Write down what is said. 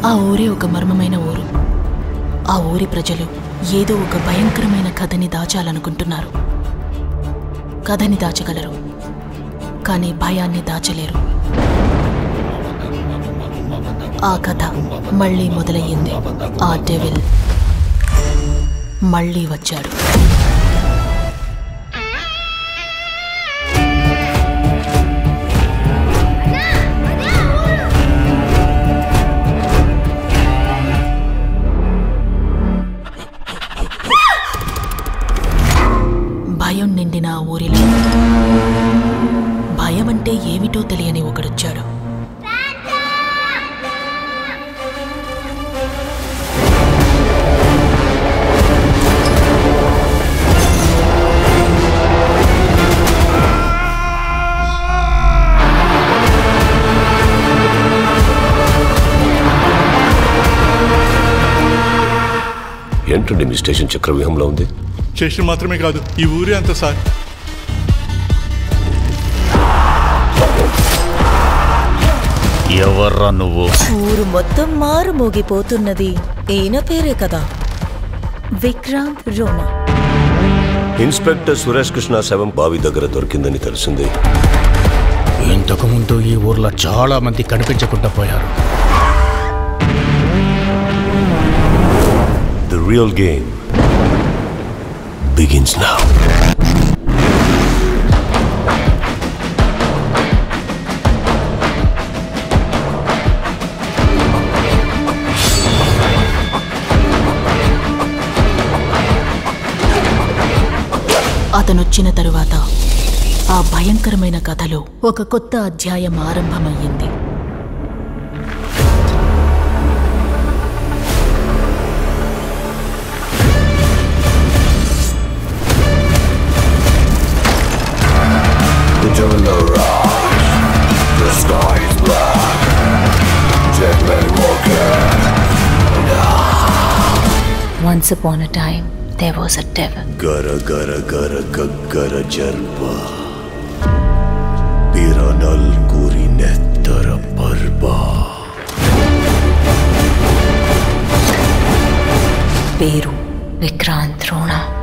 ఆ ఊరే ఒక మర్మమైన ఊరు ఆ ఊరి ప్రజలు ఏదో ఒక భయంకరమైన కథని దాచాలనుకుంటున్నారు కథని దాచగలరు కానీ భయాన్ని దాచలేరు ఆ కథ మళ్ళీ మొదలయ్యింది ఆ డెవిల్ మళ్ళీ వచ్చాడు భయం నిండిన ఆ ఊరిలో భయం అంటే ఏమిటో తెలియని ఒకడొచ్చాడు ఏంటండి మీ స్టేషన్ చక్రవ్యూహంలో ఉంది స్టేషన్ మాత్రమే కాదు ఈ ఊరే అంత సార్ ఎవర్రా నువ్వు ఊరు మొత్తం మారు మోగిపోతున్నది ఈయన పేరే కదా విక్రాంత్ రోనా ఇన్స్పెక్టర్ సురేష్ కృష్ణ శవం బావి దగ్గర దొరికిందని తెలిసింది ఇంతకుముందు ఈ ఊర్లో చాలా మంది కనిపించకుండా పోయారు the real game begins now అతనొచ్చిన తరువాత ఆ భయంకరమైన కథలో ఒక కొత్త అధ్యాయం ఆరంభమయ్యింది The devil arise. The sky is black. Dead men walking. Once upon a time, there was a devil. గర గర గర గగ్గర జర్ప పిరనల్ కురి నెత్తర పర్బ పేరు విక్రాంత్ రోణ